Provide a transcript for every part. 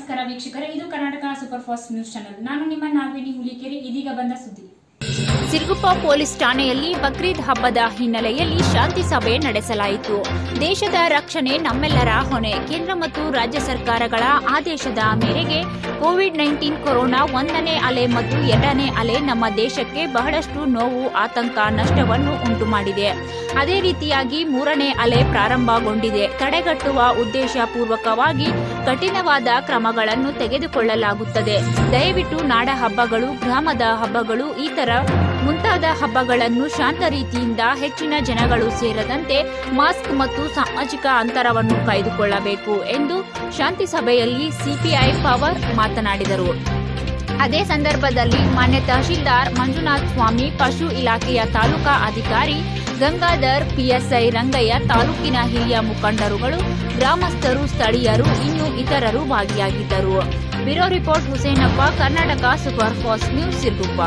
ನಮಸ್ಕಾರ ವೀಕ್ಷಕರೇ ಇದು Karnataka super fast news channel ನಾನು ನಿಮ್ಮ ನಾಗವೇಣಿ ಹುಲಿಕೆರೆ ಇದೀಗ ಬಂದ ಸುದ್ದಿ ಸಿರುಗುಪ್ಪ ಪೊಲೀಸ್ ಠಾಣೆಯಲ್ಲಿ ಬಕ್ರೀದ್ ಹಬ್ಬದ ಹಿನ್ನೆಲೆಯಲ್ಲಿ ಶಾಂತಿ ಸಭೆ ನಡೆಸಲಾಯಿತು ದೇಶದ ರಕ್ಷಣೆ ನಮ್ಮೆಲ್ಲರ ಹೊಣೆ ಕೇಂದ್ರ ಮತ್ತು ರಾಜ್ಯ ಸರ್ಕಾರಗಳ ಆದೇಶದ ಮೇರೆಗೆ ಕೋವಿಡ್ ನೈನ್ಟೀನ್ ಕೊರೋನಾ ಒಂದನೇ ಅಲೆ ಮತ್ತು ಎರಡನೇ ಅಲೆ ನಮ್ಮ ದೇಶಕ್ಕೆ ಬಹಳಷ್ಟು ನೋವು ಆತಂಕ ನಷ್ಟವನ್ನು ಉಂಟು ಮಾಡಿದೆ ಅದೇ ರೀತಿಯಾಗಿ ಮೂರನೇ ಅಲೆ ಪ್ರಾರಂಭಗೊಂಡಿದೆ ತಡೆಗಟ್ಟುವ ಉದ್ದೇಶ ಪೂರ್ವಕವಾಗಿ ಕಠಿಣವಾದ ಕ್ರಮಗಳನ್ನು ತೆಗೆದುಕೊಳ್ಳಲಾಗುತ್ತದೆ ದಯವಿಟ್ಟು ನಾಡ ಹಬ್ಬಗಳು ಗ್ರಾಮದ ಹಬ್ಬಗಳು ಈ ತರ ಮುಂತಾದ ಹಬ್ಬಗಳನ್ನು ಶಾಂತ ರೀತಿಯಿಂದ ಹೆಚ್ಚಿನ ಜನಗಳು ಸೇರದಂತೆ ಮಾಸ್ಕ್ ಮತ್ತು ಸಾಮಾಜಿಕ ಅಂತರವನ್ನು ಕಾಯ್ದುಕೊಳ್ಳಬೇಕು ಎಂದು ಶಾಂತಿ ಸಭೆಯಲ್ಲಿ ಸಿಪಿಐ ಪವರ್ ಮಾತನಾಡಿದರು ಅದೇ ಸಂದರ್ಭದಲ್ಲಿ ಮಾನ್ಯ ತಹಶೀಲ್ದಾರ್ ಮಂಜುನಾಥ್ ಸ್ವಾಮಿ ಪಶು ಇಲಾಖೆಯ ತಾಲೂಕಾ ಅಧಿಕಾರಿ ಗಂಗಾಧರ್ ಪಿಎಸ್ಐ ರಂಗಯ್ಯ ತಾಲೂಕಿನ ಹಿರಿಯ ಮುಖಂಡರುಗಳು ಗ್ರಾಮಸ್ಥರು ಸ್ಥಳೀಯರು ಇನ್ನು ಇತರರು ಭಾಗಿಯಾಗಿದ್ದರು bureau report Husenappa Karnataka super fast news Siruguppa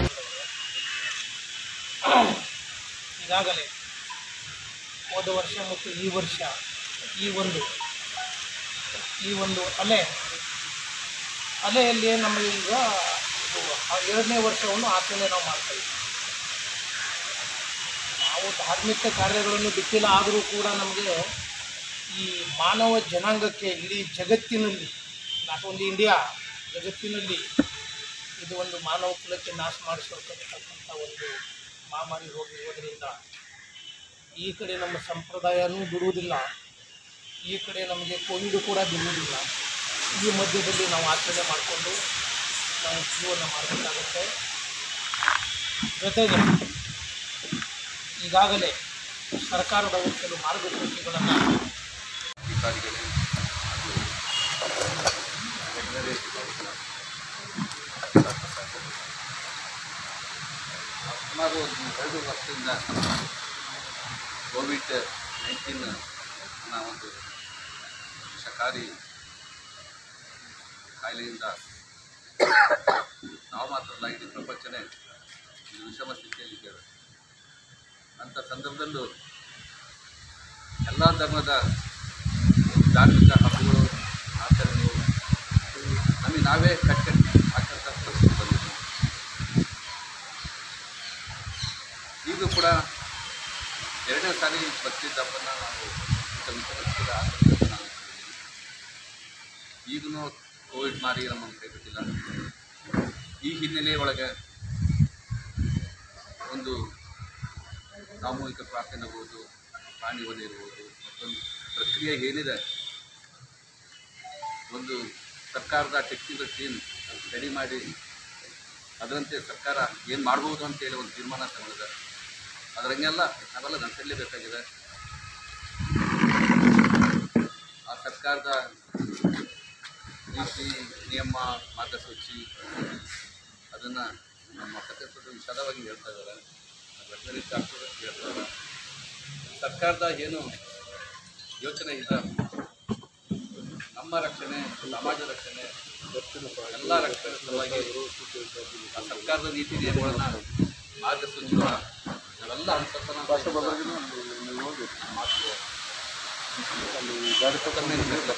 ಈಗಾಗಲೇ ಹೋದ ವರ್ಷ ಮತ್ತು ಈ ವರ್ಷ ಈ ಒಂದು ಈ ಒಂದು ಅಲೆ ಅಲೆಯಲ್ಲಿ ನಮಗೆ ಈಗ ಇದು ಆ ಎರಡನೇ ವರ್ಷವನ್ನು ಆಚರಣೆ ನಾವು ಮಾಡ್ತಾ ಇದ್ದೀವಿ ನಾವು ಧಾರ್ಮಿಕ ಕಾರ್ಯಗಳನ್ನು ಬಿಟ್ಟಿಲ್ಲ ಆದರೂ ಕೂಡ ನಮಗೆ ಈ ಮಾನವ ಜನಾಂಗಕ್ಕೆ ಇಡೀ ಜಗತ್ತಿನಲ್ಲಿ ನಾಟ್ ಓನ್ಲಿ ಇಂಡಿಯಾ ಜಗತ್ತಿನಲ್ಲಿ ಇದು ಒಂದು ಮಾನವ ಕುಲಕ್ಕೆ ನಾಶ ಮಾಡಿಸತಕ್ಕಂಥ ಒಂದು ಮಹಾಮಾರಿ ರೋಗ ಇರೋದರಿಂದ ಈ ಕಡೆ ನಮ್ಮ ಸಂಪ್ರದಾಯನೂ ಬಿಡುವುದಿಲ್ಲ ಈ ಕಡೆ ನಮಗೆ ಕೋವಿಡ್ ಕೂಡ ಬಿಡುವುದಿಲ್ಲ ಈ ಮಧ್ಯದಲ್ಲಿ ನಾವು ಆಚರಣೆ ಮಾಡಿಕೊಂಡು ನಾವು ಜೀವನ ಮಾಡಬೇಕಾಗುತ್ತೆ ಜೊತೆಗೆ ಈಗಾಗಲೇ ಸರ್ಕಾರದ ಕೆಲವು ಮಾರ್ಗಸೂಚಿಗಳನ್ನು ಅಧಿಕಾರಿಗಳೇ ಹಾಗೂ ವೆಟನರಿ ಡಿಪಾರ್ಟ್ಮೆಂಟ್ನ ಸುಮಾರು ಒಂದು ಎರಡು ವರ್ಷದಿಂದ ಕೋವಿಡ್ ನೈನ್ಟೀನ್ ನ ಒಂದು ವಿಷಕಾರಿ ಕಾಯಿಲೆಯಿಂದ ನಾವು ಮಾತ್ರ ಅಲ್ಲ ಇಡೀ ಪ್ರಪಂಚನೇ ಈ ವಿಷಮ ಸ್ಥಿತಿಯಲ್ಲಿದ್ದೇವೆ ಅಂಥ ಸಂದರ್ಭದಲ್ಲೂ ಎಲ್ಲ ಧರ್ಮದ ಧಾರ್ಮಿಕ ಹಬ್ಬಗಳು ಆಚರಣೆಗಳು ನಮಗೆ ನಾವೇ ಕಟ್ಕಟ್ಟಿ ಹಾಕಂಥ ಪರಿಸ್ಥಿತಿ ಬಂದಿದೆ ಈಗಲೂ ಕೂಡ ಎರಡನೇ ಸಾರಿ ಬಕ್ರೀದ್ ಹಬ್ಬನ ನಾವು ಸಮಿತಿಯ ಆಚರಣೆ ನಾವು ಈಗಲೂ ಕೋವಿಡ್ ಮಾರಿ ನಮ್ಮನ್ನು ಕೈ ಬಿಟ್ಟಿಲ್ಲ ಈ ಹಿನ್ನೆಲೆ ಒಳಗೆ ಒಂದು ಸಾಮೂಹಿಕ ಪ್ರಾರ್ಥನೆ ಇರ್ಬೋದು ಪ್ರಾಣಿ ವಧೆ ಇರ್ಬೋದು ಮತ್ತೊಂದು ಪ್ರಕ್ರಿಯೆ ಏನಿದೆ ಒಂದು ಸರ್ಕಾರದ ಟೆಕ್ನಿಕಲ್ ಟೀಮ್ ರೆಡಿ ಮಾಡಿ ಅದರಂತೆ ಸರ್ಕಾರ ಏನು ಮಾಡ್ಬೋದು ಅಂತೇಳಿ ಒಂದು ತೀರ್ಮಾನ ತಗೊಂಡಿದೆ ಅದರಂಗೆಲ್ಲ ನಾವೆಲ್ಲ ನಡೆಸಲೇಬೇಕಾಗಿದೆ ಆ ಸರ್ಕಾರದ ನೀತಿ ನಿಯಮ ಮಾರ್ಗಸೂಚಿ ಅದನ್ನು ನಮ್ಮ ಸದಸ್ಯರು ವಿಶದವಾಗಿ ಹೇಳ್ತಾ ಇದ್ದಾರೆ ವೆಟನರಿ ಡಾಕ್ಟರ್ ಹೇಳ್ತಾರೆ ಸರ್ಕಾರದ ಏನು ಯೋಚನೆ ಇದೆ ನಮ್ಮ ರಕ್ಷಣೆ ಸಮಾಜ ರಕ್ಷಣೆ ಎಲ್ಲ ರಕ್ಷಣೆ ಸಲುವಾಗಿ ಆ ಸರ್ಕಾರದ ನೀತಿ ನಿಯಮಗಳನ್ನ ಮಾರ್ಗಸೂಚಿಗಳ ನಾವೆಲ್ಲ ಅನುಸರಿಸೋಣ ಅಂತ ಮಾತು ಅಲ್ಲಿ ಜಾಗೃತಕರಣ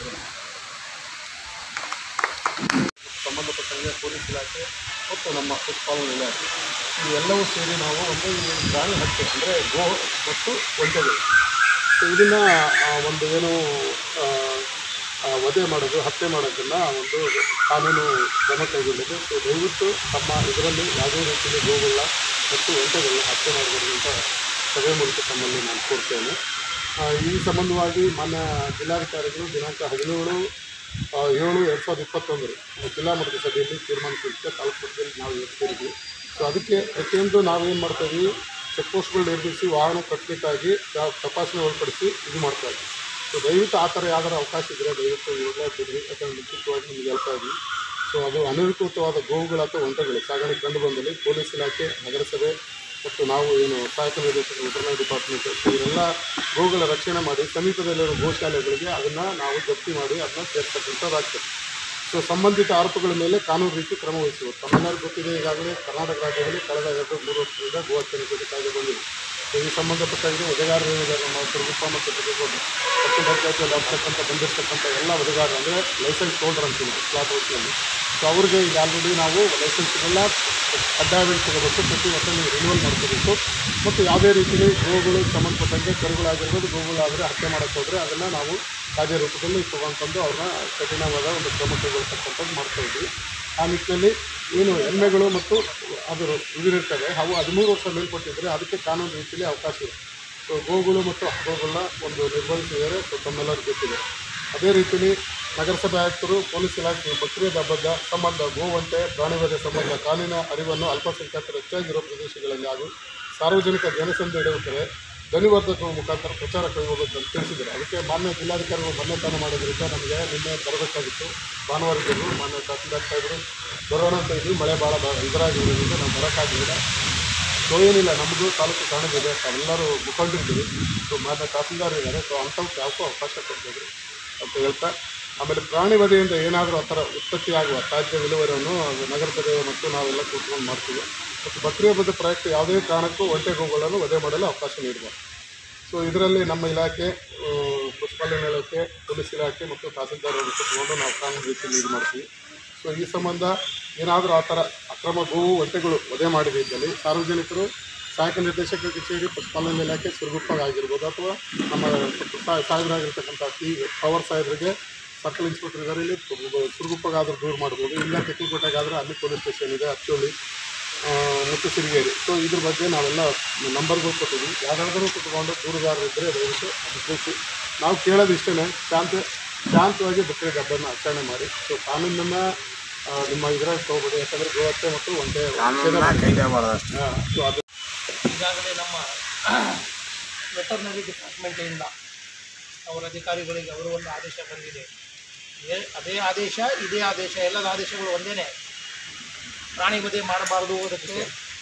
ಸಂಬಂಧಪಟ್ಟಂಗೆ ಪೊಲೀಸ್ ಇಲಾಖೆ ಮತ್ತು ನಮ್ಮ ಪಶುಪಾಲನಾ ಇಲಾಖೆ ಇವೆಲ್ಲವೂ ಸೇರಿ ನಾವು ಒಂದು ಈ ಪ್ರಾಣಿ ಹತ್ಯೆ ಅಂದರೆ ಗೋ ಮತ್ತು ಒಂಟೆಗಳು ಸೊ ಇದನ್ನು ಒಂದು ಏನು ಆ, ಆ, ವಧೆ ಮಾಡೋದು ಹತ್ಯೆ ಮಾಡೋದನ್ನು ಒಂದು ಕಾನೂನು ಕ್ರಮ ಕೈಗೊಂಡಿದೆ ಸೊ ದಯವಿಟ್ಟು ತಮ್ಮ ಇದರಲ್ಲಿ ಯಾವುದೇ ರೀತಿಯಲ್ಲಿ ಗೋವುಗಳ ಮತ್ತು ಒಂಟೆಗಳನ್ನ ಹತ್ಯೆ ಮಾಡಬಾರ್ದು ಅಂತ ಸಭೆ ಮೂಲಕ ತಮ್ಮಲ್ಲಿ ನಾನು ಕೋರ್ತೇನೆ ಆ, ಈ ಸಂಬಂಧವಾಗಿ ಮಾನ್ಯ ಜಿಲ್ಲಾಧಿಕಾರಿಗಳು ದಿನಾಂಕ ಹದಿನೇಳು ಆ, ಏಳು ಎರಡು ಸಾವಿರದ ಇಪ್ಪತ್ತೊಂದರ ಜಿಲ್ಲಾ ಮಟ್ಟದ ಸಭೆಯಲ್ಲಿ ತೀರ್ಮಾನಿಸಿದ್ದಕ್ಕೆ ತಾಲೂಕು ಮಟ್ಟದಲ್ಲಿ ನಾವು ಇವತ್ತು ಸೇರಿದ್ವಿ ಸೊ ಅದಕ್ಕೆ ಪ್ರತಿಯೊಂದು ನಾವೇನು ಮಾಡ್ತಾ ಇದ್ವಿ ಚೆಕ್ ಪೋಸ್ಟ್ಗಳು ನಿರ್ಮಿಸಿ ವಾಹನ ಕಟ್ಟಲಿಕ್ಕಾಗಿ ತಪಾಸಣೆ ಒಳಪಡಿಸಿ ಇದು ಮಾಡ್ತಾ ಇದ್ವಿ ಸೊ ದಯವಿಟ್ಟು ಆ ಥರ ಯಾವ್ದಾರು ಅವಕಾಶ ಇದ್ದರೆ ದಯವಿಟ್ಟು ಇವಾಗಲೇ ಬಿಡ್ರಿ ಯಾಕಂದ್ರೆ ಮುಂಚಿತವಾಗಿ ನಿಮಗೆ ಹೇಳ್ತಾ ಇದ್ವಿ ಸೊ ಅದು ಅನಧಿಕೃತವಾದ ಗೋವುಗಳು ಅಥವಾ ಒಂಟೆಗಳು ಸಾಗಣೆ ಕಂಡು ಬಂದಲ್ಲಿ ಪೊಲೀಸ್ ಇಲಾಖೆ ನಗರಸಭೆ ಮತ್ತು ನಾವು ಏನು ಸಹಾಯಕ ನಿರ್ದೇಶಕ ವೆಟರ್ನರಿ ಡಿಪಾರ್ಟ್ಮೆಂಟ್ ಇವರೆಲ್ಲ ಗೋವುಗಳ ರಕ್ಷಣೆ ಮಾಡಿ ಸಮೀಪದಲ್ಲಿರೋ ಗೋಶಾಲೆಗಳಿಗೆ ಅದನ್ನು ನಾವು ಜಪ್ತಿ ಮಾಡಿ ಅದನ್ನ ಸೇರ್ತಕ್ಕಂಥದ್ದಾಗ್ತದೆ ಸೊ ಸಂಬಂಧಿತ ಆರೋಪಗಳ ಮೇಲೆ ಕಾನೂನು ರೀತಿ ಕ್ರಮ ವಹಿಸುವುದು ತಮ್ಮೆಲ್ಲರಿಗೂ ಗೊತ್ತಿದೆ ಈಗಾಗಲೇ ಕರ್ನಾಟಕ ರಾಜ್ಯದಲ್ಲಿ ಕಳೆದ ಎರಡು ಮೂರು ವರ್ಷದಿಂದ ಗೋ ಹತ್ಯೆ ನಿಷೇಧ ಕಾಯ್ದೆ ಬಂದಿದೆ ಸೊ ಈ ಸಂಬಂಧಪಟ್ಟಾಗಿ ವಧೆಗಾರರು ಏನಿದ್ದಾರೆ ನಮ್ಮ ತುರುಗುಪ್ಪ ಮತ್ತು ತುರುಗೋಡು ಮತ್ತು ಪಂಚಾಯತಿಯಲ್ಲಿ ಆಗ್ತಕ್ಕಂಥ ಬಂದಿರತಕ್ಕಂಥ ಎಲ್ಲ ವಧೆಗಾರರು ಅಂದರೆ ಲೈಸೆನ್ಸ್ ಹೋಲ್ಡರ್ ಅಂತೀವಿ ಸ್ಲಾಟ್ ಹೌಸ್ನಲ್ಲಿ ಸೊ ಅವ್ರಿಗೆ ಈಗ ಆಲ್ರೆಡಿ ನಾವು ಲೈಸೆನ್ಸ್ಗಳನ್ನ ಕಡ್ಡಾಯವಾಗಿ ತಗೋಬೇಕು ಪ್ರತಿ ವರ್ಷ ನೀವು ರಿನ್ಯೂವಲ್ ಮಾಡ್ಕೋಬೇಕು ಮತ್ತು ಯಾವುದೇ ರೀತಿಯಲ್ಲಿ ಗೋಗಳು ಸಂಬಂಧಪಟ್ಟಂಗೆ ಕರುಗಳಾಗಿರ್ಬೋದು ಗೋಗಳಾದರೆ ಹತ್ಯೆ ಮಾಡೋಕ್ಕೆ ಹೋದರೆ ಅದನ್ನು ನಾವು ಕಾಯ್ದೆ ರೂಪದಲ್ಲಿ ತೊಗೊಂಡ್ಬಂದು ಅವ್ರನ್ನ ಕಠಿಣವಾದ ಒಂದು ಕ್ರಮ ಕೈಗೊಳ್ತಕ್ಕಂಥದ್ದು ಮಾಡ್ತಾ ಇದ್ವಿ ಆ ನಿಟ್ಟಿನಲ್ಲಿ ಏನು ಎಮ್ಮೆಗಳು ಮತ್ತು ಅದರ ಇದಿರ್ತವೆ ಅವು ಹದಿಮೂರು ವರ್ಷ ಮೇಲ್ಪಟ್ಟಿದ್ದರೆ ಅದಕ್ಕೆ ಕಾನೂನು ರೀತಿಯಲ್ಲಿ ಅವಕಾಶ ಇದೆ ಸೊ ಗೋಗಳು ಮತ್ತು ಹಬ್ಬಗಳನ್ನ ಒಂದು ನಿರ್ವಹಿಸಿದರೆ ಸೊ ತಮ್ಮೆಲ್ಲರಿಗೂ ಗೊತ್ತಿದೆ ಅದೇ ರೀತಿಯಲ್ಲಿ ನಗರಸಭೆ ಆಯುಕ್ತರು ಪೊಲೀಸ್ ಇಲಾಖೆ ಬಕ್ರೀದ್ ಹಬ್ಬದ ಸಂಬಂಧ ಗೋವಂತೆ ಪ್ರಾಣಿವಧೆ ಸಂಬಂಧ ಕಾನೂನಿನ ಅರಿವನ್ನು ಅಲ್ಪಸಂಖ್ಯಾತರು ಹೆಚ್ಚಾಗಿರುವ ಪ್ರದೇಶಗಳಲ್ಲಿ ಹಾಗೂ ಸಾರ್ವಜನಿಕ ಜನಸಂಧಿ ಇಡುವುತ್ತಾರೆ ಧ್ವನಿವರ್ಧಕ ಮುಖಾಂತರ ಪ್ರಚಾರ ಕೈಗೊಳ್ಳುವುದು ಅಂತ ತಿಳಿಸಿದರು ಅದಕ್ಕೆ ಮಾನ್ಯ ಜಿಲ್ಲಾಧಿಕಾರಿಗಳು ಮನ್ಯತಾನ ಮಾಡೋದ್ರಿಂದ ನಮಗೆ ನಿನ್ನೆ ಬರಬೇಕಾಗಿತ್ತು ಭಾನುವಾರ ಇದ್ದರು ಮಾನ್ಯ ತಹಸೀಲ್ದಾರ್ ಸಾಹೇಬರು ಬರೋಣ ಅಂತ ಇದ್ವಿ ಮಳೆ ಭಾಳ ಬ ಇದರಾಗಿರೋದ್ರಿಂದ ನಾವು ಬರೋಕ್ಕಾಗಲಿಲ್ಲ ಸೊ ಏನಿಲ್ಲ ನಮ್ಮದು ತಾಲೂಕು ಕಾಣಿದೆ ಎಲ್ಲರೂ ಮುಖಂಡರಿದ್ದೀವಿ ಸೊ ಮಾನ್ಯ ತಹಸೀಲ್ದಾರ್ ಇದ್ದಾರೆ ಸೊ ಅಂಥವ್ಕೆ ಯಾವಕ್ಕೂ ಅವಕಾಶ ಕೊಡ್ಬೋದು ಅಂತ ಹೇಳ್ತಾ ಆಮೇಲೆ ಪ್ರಾಣಿ ವಧೆಯಿಂದ ಏನಾದರೂ ಆ ಥರ ಉತ್ಪತ್ತಿಯಾಗುವ ತ್ಯಾಜ್ಯ ವಿಲೇವಾರಿಯನ್ನು ಅದು ನಗರಸಭೆ ಮತ್ತು ನಾವೆಲ್ಲ ಕೂತ್ಕೊಂಡು ಮಾಡ್ತೀವಿ ಮತ್ತು ಬಕ್ರಿ ಹಬ್ಬದ ಪ್ರಯುಕ್ತ ಯಾವುದೇ ಕಾರಣಕ್ಕೂ ಒಂಟೆ ಗೋಗಳನ್ನು ವಧೆ ಮಾಡಲು ಅವಕಾಶ ನೀಡಬಾರ್ದು ಸೊ ಇದರಲ್ಲಿ ನಮ್ಮ ಇಲಾಖೆ ಆ, ಪಶುಪಾಲನೆ ಇಲಾಖೆ ಪೊಲೀಸ್ ಇಲಾಖೆ ಮತ್ತು ತಹಸೀಲ್ದಾರ್ ಅವರು ಕೂತ್ಕೊಂಡು ನಾವು ಕಾನೂನು ರೀತಿಯಲ್ಲಿ ಇದು ಮಾಡ್ತೀವಿ ಸೊ ಈ ಸಂಬಂಧ ಏನಾದರೂ ಆ ಥರ ಅಕ್ರಮ ಗೋವು ಒಂಟೆಗಳು ವಧೆ ಮಾಡಿದ್ದಲ್ಲಿ ಸಾರ್ವಜನಿಕರು ಸಹಾಯಕ ನಿರ್ದೇಶಕ ಕಚೇರಿ ಪಶುಪಾಲನೆ ಇಲಾಖೆ ಸುರಗುಪ್ಪ ಆಗಿರ್ಬೋದು ಅಥವಾ ನಮ್ಮ ಸಾ- ಸಾಹೇಬರಾಗಿರ್ತಕ್ಕಂಥ ಟಿ ಪವರ್ ಸಾಹೇಬರಿಗೆ ಸರ್ಕಲ್ ಇನ್ಸ್ಪೆಕ್ಟರ್ ಇದ್ದಾರೆ ಇಲ್ಲಿ ಸುರಗುಪ್ಪಗಾದ್ರೂ ದೂರ ಮಾಡ್ಬೋದು ಇಲ್ಲ ತೆಕ್ಕಲಕೋಟೆಗಾದ್ರೆ ಅಲ್ಲಿ ಪೊಲೀಸ್ ಸ್ಟೇಷನ್ ಇದೆ ಹಚ್ಚೋಳಿ ಆ, ಮತ್ತು ಸಿರಿಗೇರಿ ಸೊ ಇದ್ರ ಬಗ್ಗೆ ನಾವೆಲ್ಲ ನಂಬರ್ಗಳು ಕೊಟ್ಟಿದ್ವಿ ಯಾರಾದರೂ ಕುತ್ಕೊಂಡು ದೂರುಗಾರರು ಇದ್ದರೆ ದಯವಿಟ್ಟು ಅದು ತಿಳಿಸಿ ನಾವು ಕೇಳೋದು ಇಷ್ಟೇ ಶಾಂತ ಶಾಂತವಾಗಿ ಬಕ್ರೀದ್ ಹಬ್ಬನ ಆಚರಣೆ ಮಾಡಿ ಸೊ ಕಾನೂನನ್ನು ಆ, ನಿಮ್ಮ ಇದ್ರಾಗ ತೊಗೊಬೇಡಿ ಯಾಕಂದರೆ ಗೋಹತ್ಯೆ ಮತ್ತು ಒಂದೇ ಸೊ ಅದು ಈಗಾಗಲೇ ನಮ್ಮ ವೆಟರ್ನರಿ ಡಿಪಾರ್ಟ್ಮೆಂಟಿಂದ ಅವರ ಅಧಿಕಾರಿಗಳಿಗೆ ಅವರು ಒಂದು ಆದೇಶ ಬಂದಿದೆ ಏ- ಅದೇ ಆದೇಶ ಇದೇ ಆದೇಶ ಎಲ್ಲದ ಆದೇಶಗಳು ಒಂದೇನೆ ಪ್ರಾಣಿ ವಧೆ ಮಾಡಬಾರದು ಅದಕ್ಕೆ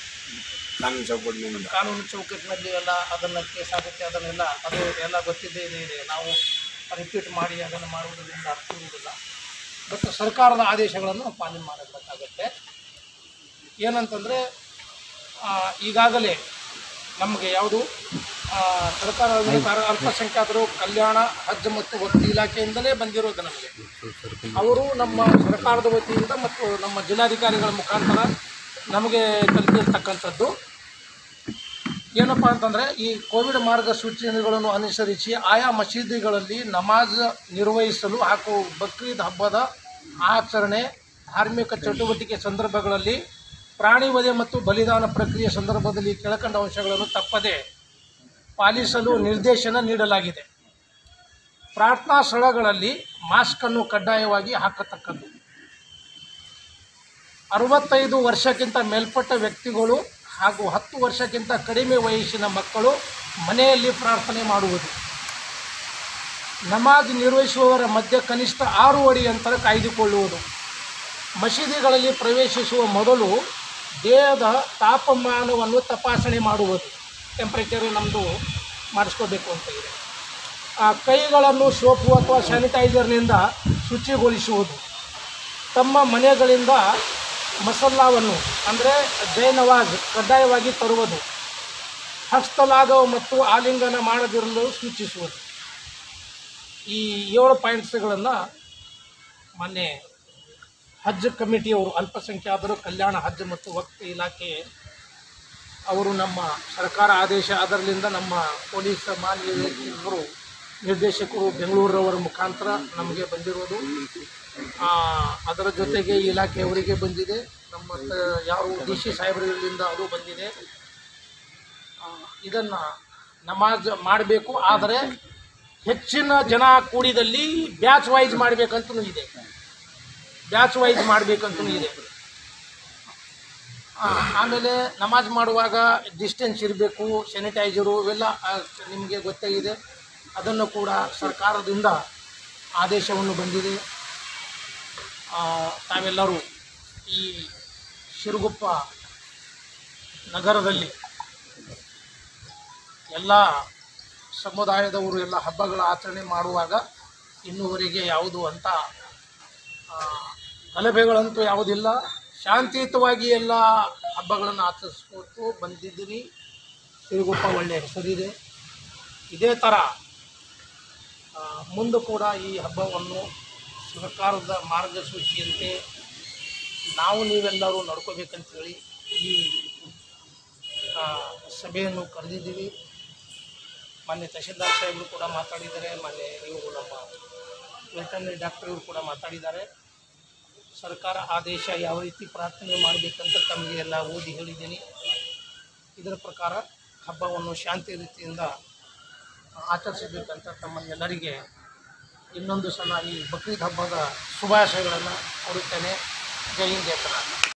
ಕಾನೂನು ಚೌಕಟ್ಟಿನಲ್ಲಿ ಎಲ್ಲ ಅದನ್ನು ಕೇಸ್ ಆಗುತ್ತೆ ಅದನ್ನೆಲ್ಲ ಅದು ಎಲ್ಲ ಗೊತ್ತಿದ್ದೇ ಇದೆ ಇದೆ ನಾವು ರಿಪೀಟ್ ಮಾಡಿ ಅದನ್ನು ಮಾಡುವುದರಿಂದ ಅರ್ಥ ಇರುವುದಿಲ್ಲ ಬಟ್ ಸರ್ಕಾರದ ಆದೇಶಗಳನ್ನು ನಾವು ಪಾಲನೆ ಮಾಡಬೇಕಾಗತ್ತೆ ಏನಂತಂದರೆ ಈಗಾಗಲೇ ನಮಗೆ ಯಾವುದು ಆ, ಸರ್ಕಾರ ಅಧಿಕಾರ ಅಲ್ಪಸಂಖ್ಯಾತರು ಕಲ್ಯಾಣ ಹಜ್ ಮತ್ತು ವಕ್ತಿ ಇಲಾಖೆಯಿಂದಲೇ ಬಂದಿರೋದು ನಮಗೆ ಅವರು ನಮ್ಮ ಸರ್ಕಾರದ ವತಿಯಿಂದ ಮತ್ತು ನಮ್ಮ ಜಿಲ್ಲಾಧಿಕಾರಿಗಳ ಮುಖಾಂತರ ನಮಗೆ ತಲುಪಿರ್ತಕ್ಕಂಥದ್ದು ಏನಪ್ಪ ಅಂತಂದರೆ ಈ ಕೋವಿಡ್ ಮಾರ್ಗಸೂಚಿಗಳನ್ನು ಅನುಸರಿಸಿ ಆಯಾ ಮಸೀದಿಗಳಲ್ಲಿ ನಮಾಜ್ ನಿರ್ವಹಿಸಲು ಹಾಗೂ ಬಕ್ರೀದ್ ಹಬ್ಬದ ಆಚರಣೆ ಧಾರ್ಮಿಕ ಚಟುವಟಿಕೆ ಸಂದರ್ಭಗಳಲ್ಲಿ ಪ್ರಾಣಿ ವಧೆ ಮತ್ತು ಬಲಿದಾನ ಪ್ರಕ್ರಿಯೆ ಸಂದರ್ಭದಲ್ಲಿ ಕೆಳಕಂಡ ಅಂಶಗಳನ್ನು ತಪ್ಪದೆ ಪಾಲಿಸಲು ನಿರ್ದೇಶನ ನೀಡಲಾಗಿದೆ ಪ್ರಾರ್ಥನಾ ಸ್ಥಳಗಳಲ್ಲಿ ಮಾಸ್ಕನ್ನು ಕಡ್ಡಾಯವಾಗಿ ಹಾಕತಕ್ಕದ್ದು ಅರವತ್ತೈದು ವರ್ಷಕ್ಕಿಂತ ಮೇಲ್ಪಟ್ಟ ವ್ಯಕ್ತಿಗಳು ಹಾಗೂ ಹತ್ತು ವರ್ಷಕ್ಕಿಂತ ಕಡಿಮೆ ವಯಸ್ಸಿನ ಮಕ್ಕಳು ಮನೆಯಲ್ಲಿ ಪ್ರಾರ್ಥನೆ ಮಾಡುವುದು ನಮಾಜ್ ನಿರ್ವಹಿಸುವವರ ಮಧ್ಯೆ ಕನಿಷ್ಠ ಆರು ಅಡಿ ಅಂತರ ಕಾಯ್ದುಕೊಳ್ಳುವುದು ಮಸೀದಿಗಳಲ್ಲಿ ಪ್ರವೇಶಿಸುವ ಮೊದಲು ದೇಹದ ತಾಪಮಾನವನ್ನು ತಪಾಸಣೆ ಮಾಡುವುದು ಟೆಂಪ್ರೇಚರು ನಮ್ಮದು ಮಾಡಿಸ್ಕೋಬೇಕು ಅಂತ ಇದೆ ಆ ಕೈಗಳನ್ನು ಸೋಪು ಅಥವಾ ಸ್ಯಾನಿಟೈಸರ್ನಿಂದ ಶುಚಿಗೊಳಿಸುವುದು ತಮ್ಮ ಮನೆಗಳಿಂದ ಮಸಲ್ಲಾವನ್ನು ಅಂದರೆ ಜೈನವಾಜ್ ಕಡ್ಡಾಯವಾಗಿ ತರುವುದು ಹಸ್ತಲಾಘವ ಮತ್ತು ಆಲಿಂಗನ ಮಾಡದಿರಲು ಸೂಚಿಸುವುದು ಈ ಏಳು ಪಾಯಿಂಟ್ಸ್ಗಳನ್ನು ಮೊನ್ನೆ ಹಜ್ ಕಮಿಟಿಯವರು ಅಲ್ಪಸಂಖ್ಯಾತರು ಕಲ್ಯಾಣ ಹಜ್ ಮತ್ತು ವಕ್ಫ್ ಇಲಾಖೆ ಅವರು ನಮ್ಮ ಸರ್ಕಾರ ಆದೇಶ ಅದರಲ್ಲಿಂದ ನಮ್ಮ ಪೊಲೀಸ್ ಮಹಾನಿರ್ದೇಶಕರು ನಿರ್ದೇಶಕರು ಬೆಂಗಳೂರವರ ಮುಖಾಂತರ ನಮಗೆ ಬಂದಿರೋದು ಆ, ಅದರ ಜೊತೆಗೆ ಇಲಾಖೆಯವರಿಗೆ ಬಂದಿದೆ ನಮ್ಮ ತ- ಯಾರು ಡಿ ಸಿ ಸಾಹೇಬರಿಂದ ಅದು ಬಂದಿದೆ ಇದನ್ನು ನಮಾಜ್ ಮಾಡಬೇಕು ಆದರೆ ಹೆಚ್ಚಿನ ಜನ ಕೂಡಿದಲ್ಲಿ ಬ್ಯಾಚ್ ವೈಸ್ ಮಾಡಬೇಕಂತಲೂ ಇದೆ ಬ್ಯಾಚ್ ವೈಸ್ ಮಾಡಬೇಕಂತಲೂ ಇದೆ ಆ, ಆಮೇಲೆ ನಮಾಜ್ ಮಾಡುವಾಗ ಡಿಸ್ಟೆನ್ಸ್ ಇರಬೇಕು ಸ್ಯಾನಿಟೈಸರು ಇವೆಲ್ಲ ಆ, ನಿಮಗೆ ಗೊತ್ತೇ ಇದೆ ಅದನ್ನು ಕೂಡ ಸರ್ಕಾರದಿಂದ ಆದೇಶವನ್ನು ಬಂದಿದೆ ಆ, ತಾವೆಲ್ಲರೂ ಈ ಶಿರುಗುಪ್ಪ ನಗರದಲ್ಲಿ ಎಲ್ಲ ಸಮುದಾಯದವರು ಎಲ್ಲ ಹಬ್ಬಗಳ ಆಚರಣೆ ಮಾಡುವಾಗ ಇನ್ನೂವರೆಗೆ ಯಾವುದು ಅಂತ ಆ, ಗಲಭೆಗಳಂತೂ ಯಾವುದಿಲ್ಲ ಶಾಂತಿಯುತವಾಗಿ ಎಲ್ಲ ಹಬ್ಬಗಳನ್ನು ಆಚರಿಸ್ಕೊಟ್ಟು ಬಂದಿದ್ದೀರಿ ಸಿರುಗುಪ್ಪ ಒಳ್ಳೆಯ ಹೆಸರಿದೆ ಇದೇ ಥರ ಆ, ಮುಂದೆ ಕೂಡ ಈ ಹಬ್ಬವನ್ನು ಸರ್ಕಾರದ ಮಾರ್ಗಸೂಚಿಯಂತೆ ನಾವು ನೀವೆಲ್ಲರೂ ನಡ್ಕೋಬೇಕಂತೇಳಿ ಈ ಆ, ಸಭೆಯನ್ನು ಕರೆದಿದ್ದೀವಿ ಮೊನ್ನೆ ತಹಶೀಲ್ದಾರ್ ಸಾಹೇಬರು ಕೂಡ ಮಾತಾಡಿದ್ದಾರೆ ಮೊನ್ನೆ ಇವರು ನಮ್ಮ ವೆಟರ್ನರಿ ಡಾಕ್ಟರ್ ಇವರು ಕೂಡ ಮಾತಾಡಿದ್ದಾರೆ ಸರ್ಕಾರ ಆದೇಶ ಯಾವ ರೀತಿ ಪ್ರಾರ್ಥನೆ ಮಾಡಬೇಕಂತ ತಮಗೆ ಎಲ್ಲ ಓದಿ ಹೇಳಿದ್ದೀನಿ ಇದರ ಪ್ರಕಾರ ಹಬ್ಬವನ್ನು ಶಾಂತಿ ರೀತಿಯಿಂದ ಆಚರಿಸಬೇಕಂತ ತಮ್ಮನ್ನೆಲ್ಲರಿಗೆ ಇನ್ನೊಂದು ಸಲ ಈ ಬಕ್ರೀದ್ ಹಬ್ಬದ ಶುಭಾಶಯಗಳನ್ನು ಕೊಡುತ್ತೇನೆ ಜೈ ಹಿಂದ್ ಜೈ ಕರ್ನಾಟಕ